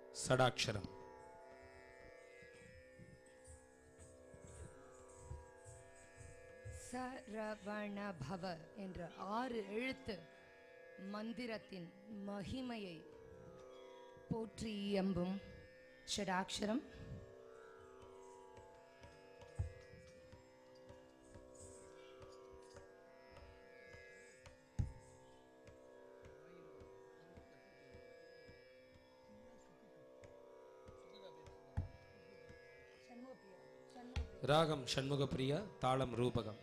சடாட்சரம் சரவண பவ என்ற ஆறு எழுத்து மந்திரத்தின் மகிமையை போற்றி எம்பும் ஷடாட்சரம் ராகம் ஷண்முகப்பிரியா தாளம் ரூபகம்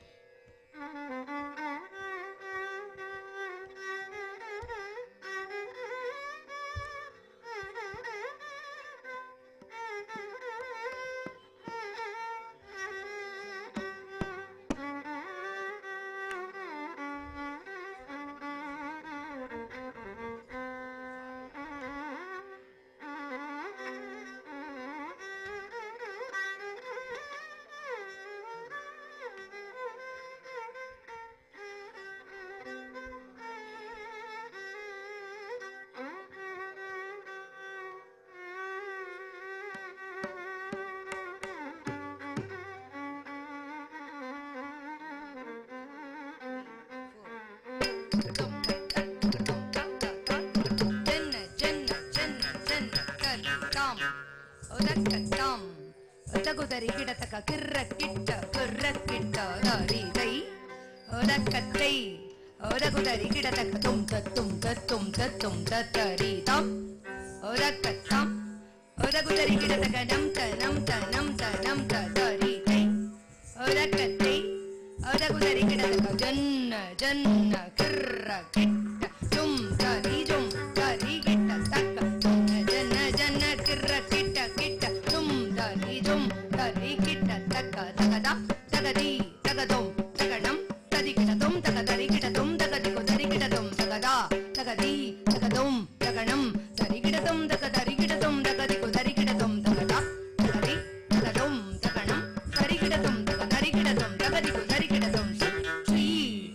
ஜன்ன ஜன்ன ஜன்ன ஜன்ன கலிதாம் உதக்கத்தாம் உதகுதரி கிடத்தக்க கிர்ர கிட்ட கிர்ர கிட்ட தரிதை உதக்கத்தை உதகுதரி கிடத்தக்க தும் தத்தும் தத்தும் தத்தும் தத்தரிதாம் உதக்கத்தாம் உதகுதரி கிடத்தக்க நம் த நம் த நம் த நம் த தரிதை உதக்கத்தை உதகுதரி கிடத்தக்க ஜன்ன ஜன்ன கிர்ர கிட்ட தும் தரி தும் தரி கிட்ட தக்க ஜன்ன ஜன்ன ஜன்ன கிர்ர கிட்ட கிட்ட தும் தரி தும் தரி கிட்ட தக்க தகதா தகதி தகதும் தகனம் ததி கிடதும் தக தரி கிடதும் தகதி குதரி கிடதும் தகதா தகதி தகதும் தகனம் தரி கிடதும் தக தரி கிடதும் தகதி குதரி கிடதும் தகதா தகதி தகதும் தகனம் தரி கிடதும் தக தரி கிடதும் தகதி குதரி கிடதும் ஸ்ரீ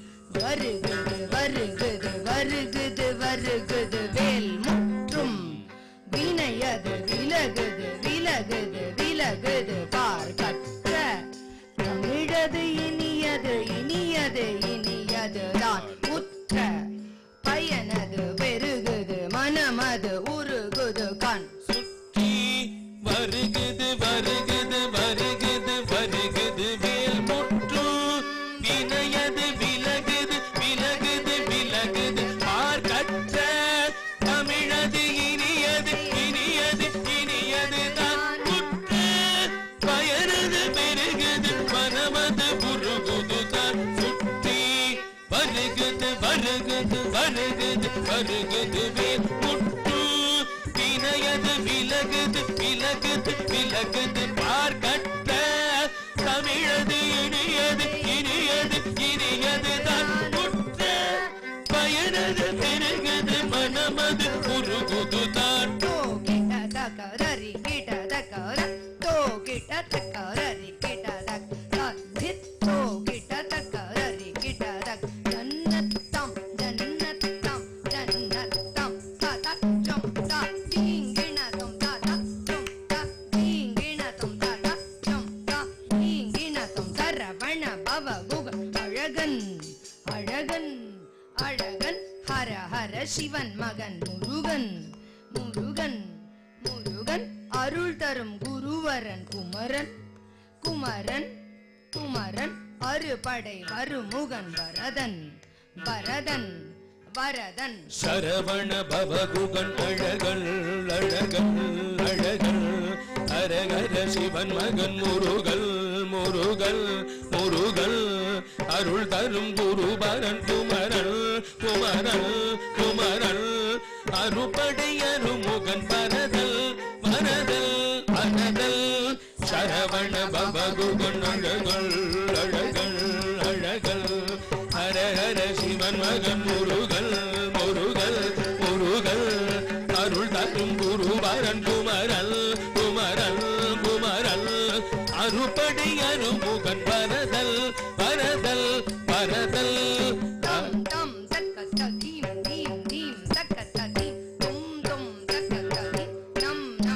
வருகுது வருகுது வருகுது வருகுது வேல் முற்றும் வினையது விலகுது விலகுது விலகுது பார் கற்ற தமிழது இனியது இனியது இனியது தான் உற்ற பயனது பெருகுது மனமது உருகுது கண் சுற்றி வருகுது வருகுது வருகுது வருகுது வேல் முற்று வினையது விலகுது விலகுது விலகுது பார் கற்ற தமிழது இனியது இனியது இனியது தான் உற்ற பயனது பெருகுது மனமது உருகுது தான் சுற்றி வருகுது வருகுது வருகுது வருகுது வேல் முற்று வினையது விலகுது விலகுது விலகுது பார்க்கட்ட தமிழது இனியது இனியது இனியது தான் உற்ற பயனது பெருகுது மனமது உருகுது தான் தோ கிட்ட தக்கரரி கிட்ட தக்கர தோ கிட்ட தக்கரரி கிட்ட தக்க தித் தோ கிட்ட தக்கரரி கிட்ட தக் ஜன்னத்தம் ஜன்னத்தம் ஜன்னத்தம் தாதா ஜம் தா தீங்கிணதம் தாதா ஜம் தா தீங்கிணதம் தாதா ஜம் தா தீங்கிணதம் சரவண பவ குக அழகன் அழகன் அழகன் ஹர ஹர சிவன் மகன் முருகன் முருகன் முருகன் அருள் தரும் குருவரன் குமரன் குமரன் குமரன் அறுபடை அருமுகன் வரதன் வரதன் வரதன் சரவண பவகுகன் அழகல் அழகல் அழகல் அரகர சிவன் மகன் முருகல் முருகல் முருகல் அருள் தரும் குருபரன் குமரல் குமரல் குமரல் அருப்படை அருமுகன் பரதல் வரதல் வரதல் சரவண பவகுகன் அழகல் அழகல் அழகல் ஹர ஹர சிவன் மகன் முருகல் முருகல் முருகல் அருள் தரும் குருபரன் குமரல் குமரல் குமரல் அருப்படை அருமுகன் வரதல் வரதல் வரதல் தம் தம் தக்க தீம் தீம் தீம் தக்க தீம் தும் தும் தக்க தீம் நம்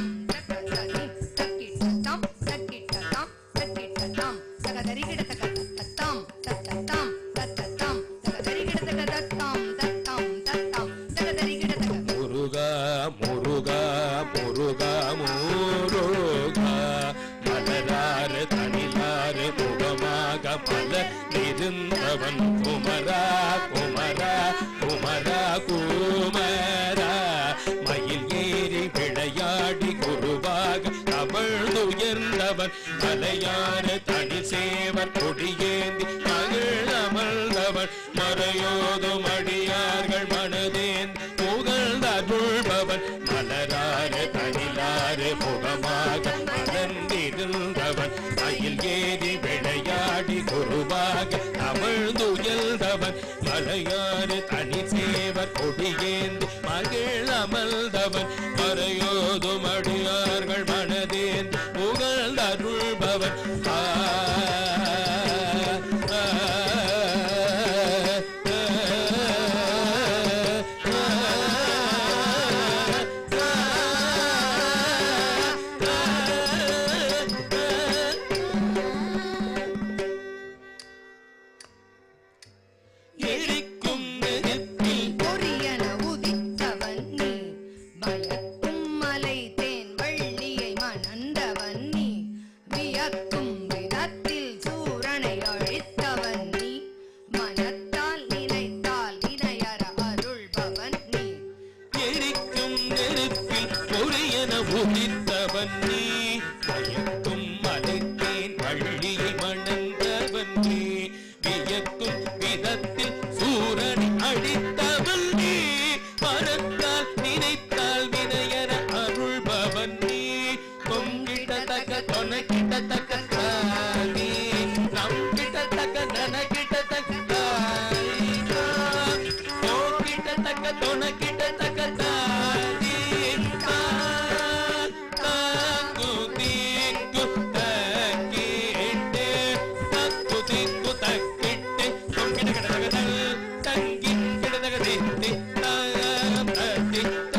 முருகா முருகா முருகா மலராறு தனிலாறு முகமாக பல இருந்தவன் குமரா குமரா குமரா குமரா மயில் ஏறி விளையாடி குருவாக தவழ்ந்துயர்ந்தவன் மலையாறு தனி சேவன் கொடியேந்தி மகிழ் அமர்ந்தவன் மறையோதும் அடியார்கள் மனதேன் புகழ்ந்தருள்பவன் மலராறு தனிலாறு முகமாக மலர்ந்திருந்தவன் மயில் ஏறி விளையாடி குருவாக தவழ்ந்துயர்ந்தவன் மலையாறு தனி சேவர் கொடியேந்தி மகிழ் அமர்ந்தவன் மறையோதும் அடியார்கள் மனதேன் புகழ்ந்தருள்பவன் ஆ ஆ, எரிக்கும் நெருப்பில் பொரியன உதித்தவன் நீ பயக்கும் மலை தேன் வள்ளியை மணந்தவன் நீ வியக்கும் விதத்தில் சூரனை அழித்தவன் நீ மனத்தால் நினைத்தால் இணையற அருள்பவன் நீ எரிக்கும் நெருப்பில் பொரியன உதித்தவன் நீ பயக்கும் மலைத்தேன் வள்ளியை மணந்தவன் நீ வியக்கும் விதத்தில் சூரனை அழித்தவன் நீ மனத்தால் நினைத்தால் வினையர அருள்பவன் நீ கொங்கிட்டத்தக்க தொனக்கிட்டத்தக்க தானே நம் கிட்டத்தக்க நனக்கிட்டத்தக்க தாய் போக்கிட்டத்தக்க தொனக்கிட்டத்தக்க தானே தாங்கு தீங்கு தங்கிட்டு தக்கு தீங்கு தக்கிட்டு கொங்கிட்ட கிடதகதல் தங்கி கிடதகதிtti தாம் தட்டி